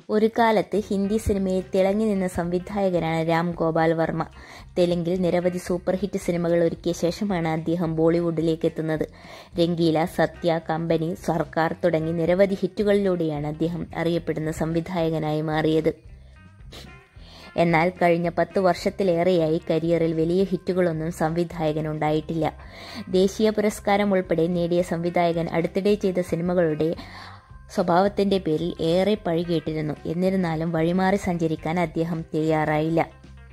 ഒരു കാലത്ത് ഹിന്ദി സിനിമയിൽ തിളങ്ങി നിന്ന സംവിധായകനാണ് രാം ഗോപാൽ വർമ്മ തെലുങ്കിൽ നിരവധി സൂപ്പർ ഹിറ്റ് സിനിമകൾ ഒരുക്കിയ ശേഷമാണ് അദ്ദേഹം ബോളിവുഡിലേക്ക് എത്തുന്നത് രംഗീല സത്യ കമ്പനി സർക്കാർ തുടങ്ങി നിരവധി ഹിറ്റുകളിലൂടെയാണ് അദ്ദേഹം അറിയപ്പെടുന്ന സംവിധായകനായി മാറിയത് എന്നാൽ കഴിഞ്ഞ പത്ത് വർഷത്തിലേറെയായി കരിയറിൽ വലിയ ഹിറ്റുകളൊന്നും സംവിധായകനുണ്ടായിട്ടില്ല ദേശീയ പുരസ്കാരം ഉൾപ്പെടെ നേടിയ സംവിധായകൻ അടുത്തിടെ ചെയ്ത സിനിമകളുടെ സ്വഭാവത്തിന്റെ പേരിൽ ഏറെ പഴികേട്ടിരുന്നു എന്നിരുന്നാലും വഴിമാറി സഞ്ചരിക്കാൻ അദ്ദേഹം തയ്യാറായില്ല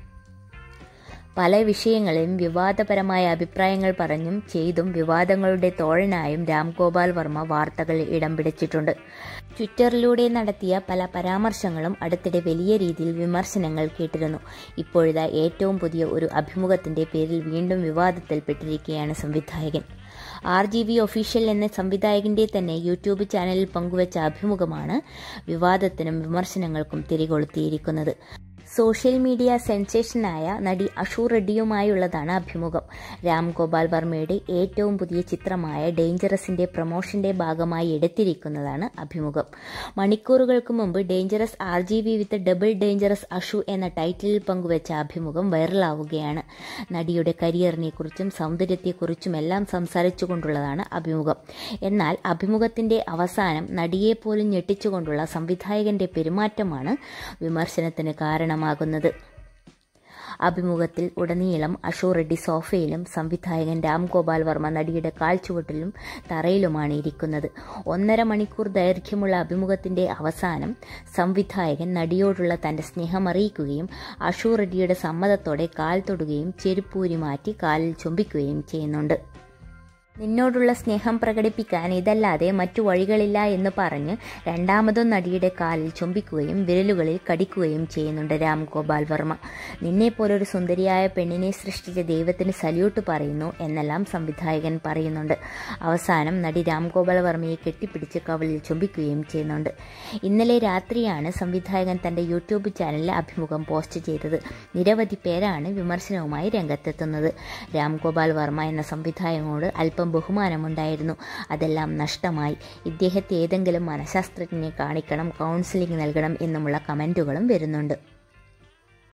പല വിഷയങ്ങളിലും വിവാദപരമായ അഭിപ്രായങ്ങൾ പറഞ്ഞും ചെയ്തും വിവാദങ്ങളുടെ തോഴനായും രാംഗോപാൽ വർമ്മ വാർത്തകളിൽ ഇടം പിടിച്ചിട്ടുണ്ട് ട്വിറ്ററിലൂടെ നടത്തിയ പല പരാമർശങ്ങളും അടുത്തിടെ വലിയ രീതിയിൽ വിമർശനങ്ങൾ കേട്ടിരുന്നു ഇപ്പോഴിതാ ഏറ്റവും പുതിയ ഒരു അഭിമുഖത്തിന്റെ പേരിൽ വീണ്ടും വിവാദത്തിൽപ്പെട്ടിരിക്കുകയാണ് സംവിധായകൻ ആർ ജി വി ഒഫീഷ്യൽ എന്ന സംവിധായകന്റെ തന്നെ യൂട്യൂബ് ചാനലിൽ പങ്കുവച്ച അഭിമുഖമാണ് വിവാദത്തിനും വിമർശനങ്ങൾക്കും തിരികൊളുത്തിയിരിക്കുന്നത് സോഷ്യൽ മീഡിയ സെൻസേഷനായ നടി അഷു റെഡ്ഡിയുമായുള്ളതാണ് അഭിമുഖം രാം ഗോപാൽ വർമ്മയുടെ ഏറ്റവും പുതിയ ചിത്രമായ ഡേഞ്ചറസിന്റെ പ്രൊമോഷന്റെ ഭാഗമായി എടുത്തിരിക്കുന്നതാണ് അഭിമുഖം മണിക്കൂറുകൾക്ക് മുമ്പ് dangerous R G V with double dangerous Ashu എന്ന ടൈറ്റിലിൽ പങ്കുവച്ച അഭിമുഖം വൈറലാവുകയാണ് നടിയുടെ കരിയറിനെ കുറിച്ചും സൗന്ദര്യത്തെക്കുറിച്ചുമെല്ലാം സംസാരിച്ചുകൊണ്ടുള്ളതാണ് അഭിമുഖം എന്നാൽ അഭിമുഖത്തിന്റെ അവസാനം നടിയെ പോലും ഞെട്ടിച്ചുകൊണ്ടുള്ള സംവിധായകന്റെ പെരുമാറ്റമാണ് വിമർശനത്തിന് കാരണമാകുന്നത് അഭിമുഖത്തിൽ ഉടനീളം അഷു റെഡ്ഡി സോഫയിലും സംവിധായകൻ രാം ഗോപാൽ വർമ്മ നടിയുടെ കാൽച്ചുവട്ടിലും തറയിലുമാണ് ഇരിക്കുന്നത് ഒന്നര മണിക്കൂർ ദൈർഘ്യമുള്ള അഭിമുഖത്തിന്റെ അവസാനം സംവിധായകൻ നടിയോടുള്ള തന്റെ സ്നേഹം അറിയിക്കുകയും അഷു റെഡ്ഡിയുടെ സമ്മതത്തോടെ കാൽ തൊടുകയും ചെരുപ്പൂരി മാറ്റി കാലിൽ ചുംബിക്കുകയും ചെയ്യുന്നുണ്ട് നിന്നോടുള്ള സ്നേഹം പ്രകടിപ്പിക്കാൻ ഇതല്ലാതെ മറ്റു വഴികളില്ല എന്ന് പറഞ്ഞ് രണ്ടാമതും നടിയുടെ കാലിൽ ചുംബിക്കുകയും വിരലുകളിൽ കടിക്കുകയും ചെയ്യുന്നുണ്ട് രാം ഗോപാൽ വർമ്മ നിന്നെപ്പോലൊരു സുന്ദരിയായ പെണ്ണിനെ സൃഷ്ടിച്ച ദൈവത്തിന് സല്യൂട്ട് പറയുന്നു എന്നെല്ലാം സംവിധായകൻ പറയുന്നുണ്ട് അവസാനം നടി രാം ഗോപാൽ വർമ്മയെ കെട്ടിപ്പിടിച്ച് കവളിൽ ചുംബിക്കുകയും ചെയ്യുന്നുണ്ട് ഇന്നലെ രാത്രിയാണ് സംവിധായകൻ തന്റെ യൂട്യൂബ് ചാനലിൽ അഭിമുഖം പോസ്റ്റ് ചെയ്തത് നിരവധി പേരാണ് വിമർശനവുമായി രംഗത്തെത്തുന്നത് രാം ഗോപാൽ വർമ്മ എന്ന സംവിധായകനോട് അല്പം ബഹുമാനമുണ്ടായിരുന്നു അതെല്ലാം നഷ്ടമായി ഇദ്ദേഹത്തെ ഏതെങ്കിലും മനഃശാസ്ത്രജ്ഞനെ കാണിക്കണം കൗൺസിലിംഗ് നൽകണം എന്നുമുള്ള കമൻറ്റുകളും വരുന്നുണ്ട്